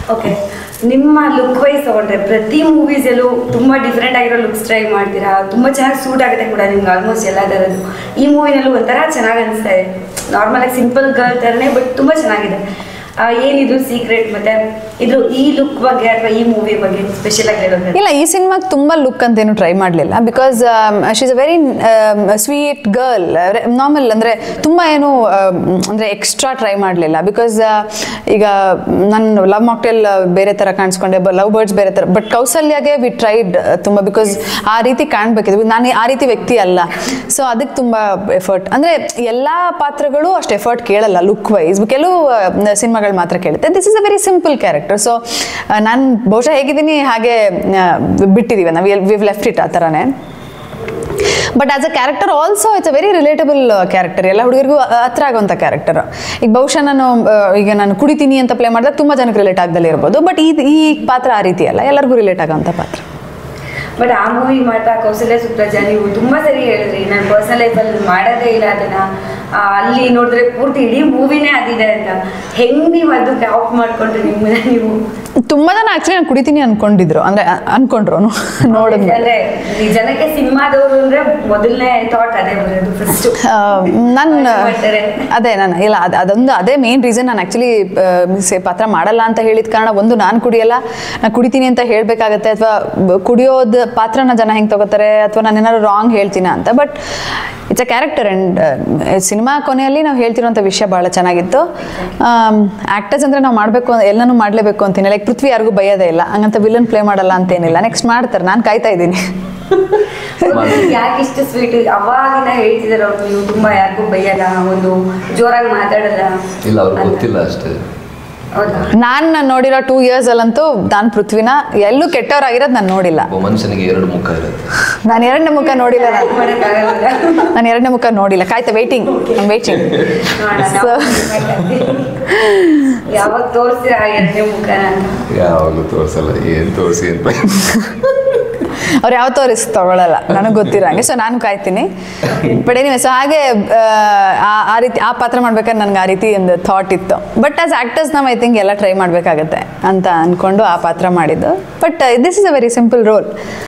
Okay ನಿಮ್ಮ look wise ತಗೊಂಡ್ರೆ ಪ್ರತಿ ಮೂವೀಸಲ್ಲೂ ತುಂಬ ಡಿಫ್ರೆಂಟ್ ಆಗಿರೋ ಲುಕ್ಸ್ ಟ್ರೈ ಮಾಡ್ತೀರಾ ತುಂಬ ಚೆನ್ನಾಗಿ ಸೂಟ್ ಆಗುತ್ತೆ ಕೂಡ ನಿಮ್ಗೆ ಆಲ್ಮೋಸ್ಟ್ ಎಲ್ಲ ಥರದ್ದು ಈ ಮೂವಿನಲ್ಲೂ ಒಂಥರ ಚೆನ್ನಾಗಿ ಅನಿಸ್ತಾ ಇದೆ ನಾರ್ಮಲಾಗಿ ಸಿಂಪಲ್ ಗರ್ಲ್ ಥರನೇ ಬಟ್ ತುಂಬ ಚೆನ್ನಾಗಿದೆ ಆ, ಏನಿದು ಸೀಕ್ರೆಟ್ ಮತ್ತೆ ಇದು ಈ ಲುಕ್ ಬಗ್ಗೆ ಅಥವಾ ಈ ಮೂವಿ ಬಗ್ಗೆ ಸ್ಪೆಷಲ್ ಆಗಿ ಹೇಳೋದು ಇಲ್ಲ ಈ ಸಿನಿಮಾಗೆ ತುಂಬ ಲುಕ್ ಅಂತೇನು ಟ್ರೈ ಮಾಡಲಿಲ್ಲ because she's a very sweet girl normal ಅಂದರೆ ತುಂಬ ಏನು ಅಂದರೆ ಎಕ್ಸ್ಟ್ರಾ ಟ್ರೈ ಮಾಡಲಿಲ್ಲ ಬಿಕಾಸ್ ಈಗ ನಾನು ಲವ್ ಮಾಕ್ಟೇಲ್ ಬೇರೆ ಥರ ಕಾಣಿಸ್ಕೊಂಡೆ ಲವ್ ಬರ್ಡ್ಸ್ ಬೇರೆ ಥರ ಬಟ್ ಕೌಸಲ್ಯಾಗೆ ವಿ ಟ್ರೈಡ್ ತುಂಬ ಬಿಕಾಸ್ ಆ ರೀತಿ ಕಾಣಬೇಕಿದೆ ನಾನು ಆ ರೀತಿ ವ್ಯಕ್ತಿ ಅಲ್ಲ ಸೊ ಅದಕ್ಕೆ ತುಂಬ ಎಫರ್ಟ್ ಅಂದರೆ ಎಲ್ಲ ಪಾತ್ರಗಳು ಅಷ್ಟು ಎಫರ್ಟ್ ಕೇಳಲ್ಲ ಲುಕ್ ವೈಸ್ ಕೆಲವು ಸಿನಿಮಾಗಳು ಮಾತ್ರ ಕೇಳುತ್ತೆ this is a very simple character so ನಾನು ಬಹುಶಃ ಹೇಗಿದ್ದೀನಿ ಹಾಗೆ ಆ, ಬಿಟ್ಟಿದ್ದೀವಿ ನಾವು ವಿವ್ ಲೆಫ್ಟ್ ಇಟ್ ಆ ಥರನೇ but as a character also it's a very relatable character ಎಲ್ಲ ಹುಡುಗರಿಗೂ ಹತ್ರ ಆಗುವಂಥ ಕ್ಯಾರೆಕ್ಟರ್ ಈಗ ಬಹುಶಃ ನಾನು ಆ, ಈಗ ನಾನು ಕುಡಿತೀನಿ ಅಂತ ಪ್ಲೇ ಮಾಡಿದಾಗ ತುಂಬ ಜನಕ್ಕೆ ರಿಲೇಟ್ ಆಗದಲ್ಲೇ ಇರ್ಬೋದು ಬಟ್ ಈ ಈ ಪಾತ್ರ ಆ ರೀತಿ ಅಲ್ಲ ಎಲ್ಲರಿಗೂ ರಿಲೇಟ್ ಆಗೋಂಥ ಪಾತ್ರ ಬಟ್ ಆ ಮೂವಿ ಮಾಡ್ತಾ ಕೌಶಲ್ಯ ಸುಪ್ರಜಾ ನೀವು ತುಂಬಾ ಸರಿ ಹೇಳಿದ್ರಿ ನಾನು ಪರ್ಸನಲ್ ಲೈಫಲ್ಲಿ ಮಾಡೋದೇ ಇಲ್ಲ ಅದನ್ನ ಆ, ಅಲ್ಲಿ ನೋಡಿದ್ರೆ ಪೂರ್ತಿ ಇಡೀ ಮೂವಿನೇ ಅದಿದೆ ಅಂತ ಹೆಂಗ್ ನೀವು ಅದು ಆಫ್ ಮಾಡ್ಕೊಂಡ್ರಿ ನಿಮ್ಮನ್ನ ನೀವು ತುಂಬ ಜನ ಆ್ಯಕ್ಚುಲಿ ನಾನು ಕುಡಿತೀನಿ ಅನ್ಕೊಂಡಿದ್ರು ಅಂದರೆ ಅನ್ಕೊಂಡ್ರು ನೋಡಿದ್ಮೇಲೆ ಅಂದ್ರೆ ಈ ಜನಕ್ಕೆ ಸಿನಿಮಾದವರು ಅಂದ್ರೆ ಮೊದಲನೇ ಥಾಟ್ ಅದೇ ಬರೋದು ಫಸ್ಟ್ ನಾನು ಮಾಡ್ತಾರೆ. ಅದೇ ನಾನು ಇಲ್ಲ ಅದು ಅದೊಂದು ಅದೇ ಮೇನ್ ರೀಸನ್ ನಾನು ಆ್ಯಕ್ಚುಲಿ ಪಾತ್ರ ಮಾಡಲ್ಲ ಅಂತ ಹೇಳಿದ ಕಾರಣ ಒಂದು ನಾನು ಕುಡಿಯಲ್ಲ ನಾನು ಕುಡಿತೀನಿ ಅಂತ ಹೇಳಬೇಕಾಗತ್ತೆ ಅಥವಾ ಕುಡಿಯೋದು ಪಾತ್ರನ ಜನ ಹೆಂಗೆ ತಗೋತಾರೆ ಅಥವಾ ನಾನು ಏನಾದ್ರು ರಾಂಗ್ ಹೇಳ್ತೀನ ಅಂತ but it's a character and ಸಿನಿಮಾ ಕೊನೆಯಲ್ಲಿ ನಾವು ಹೇಳ್ತಿರೋಂಥ ವಿಷಯ ಭಾಳ ಚೆನ್ನಾಗಿತ್ತು ಆ್ಯಕ್ಟರ್ಸ್ ಅಂದರೆ ನಾವು ಮಾಡಬೇಕು ಎಲ್ಲನೂ ಮಾಡಲೇಬೇಕು ಅಂತೀನಿ ಲೈಕ್ ಪೃಥ್ವಿ ಯಾರಿಗೂ ಬೈಯೋದೇ ಇಲ್ಲ ಹಂಗಂತ ವಿಲನ್ ಪ್ಲೇ ಮಾಡಲ್ಲ ಅಂತೇನಿಲ್ಲ ನೆಕ್ಸ್ಟ್ ಮಾಡ್ತಾರೆ ನಾನು ಕಾಯ್ತಾ ಇದ್ದೀನಿ ಯಾಕೆ ಇಷ್ಟು ಸ್ವೀಟ್ ಅವಾಗಿನ ಹೇಳ್ತಿದಾರೆ ಅವ್ರು ನೀವು ತುಂಬಾ ಯಾರಿಗೂ ಬೈಯಲ್ಲ ಒಂದು ಜೋರಾಗಿ ಮಾತಾಡಲ್ಲ ಇಲ್ಲ ಅವ್ರಿಗೆ ಅಂತ. ಗೊತ್ತಿಲ್ಲ ಅಷ್ಟೇ ಹೌದಾ ನಾನು ನೋಡಿರೋ ಟೂ ಇಯರ್ಸಲ್ಲಂತೂ ನಾನು ಪೃಥ್ವಿನ ಎಲ್ಲೂ ಕೆಟ್ಟವರಾಗಿರೋದು ನಾನು ನೋಡಿಲ್ಲ ಒಬ್ಬ ಮನುಷ್ಯನಿಗೆ ಎರಡು ಮುಖ ಇರುತ್ತೆ ನಾನು ಎರಡನೇ ಮುಖ ನೋಡಿಲ್ಲ ನಾನು ಮಾಡಕ್ಕಾಗಲ್ಲ ನಾನು ಎರಡನೇ ಮುಖ ನೋಡಿಲ್ಲ ಕಾಯ್ತಾ ವೇಟಿಂಗ್ ವೇಟಿಂಗ್ ನೋಡೋಣ, So- ನಾವು ಯಾವಾಗ ತೋರಿಸ್ತೀರಾ ಆ ಎರಡನೇ ಮುಖನ ಅಂತ ಯಾವಾಗಲೂ ತೋರಿಸಲ್ಲ ಏನು ತೋರಿಸಿ ಅಂತ ಅವ್ರು ಯಾವ ತೋರಿಸ್ ತಗೊಳ್ಳಲ್ಲ ನನಗೆ ಗೊತ್ತಿರೋ ಹಂಗೆ ಸೊ ನಾನು ಕಾಯ್ತೀನಿ ಬಟ್ ಏನಿವೆ ಸೊ ಹಾಗೆ ಆ, ಆ- ಆ ರೀತಿ ಆ ಪಾತ್ರ ಮಾಡ್ಬೇಕಾದ್ರೆ ನನಗೆ ಆ ರೀತಿ ಒಂದು ಥಾಟ್ ಇತ್ತು ಬಟ್ ಆಸ್ ಆ್ಯಕ್ಟರ್ಸ್ ನಾವು ಐ ಥಿಂಕ್ ಎಲ್ಲ ಟ್ರೈ ಮಾಡಬೇಕಾಗತ್ತೆ ಅಂತ ಅಂದ್ಕೊಂಡು ಆ ಪಾತ್ರ ಮಾಡಿದ್ದು but this is a very simple roll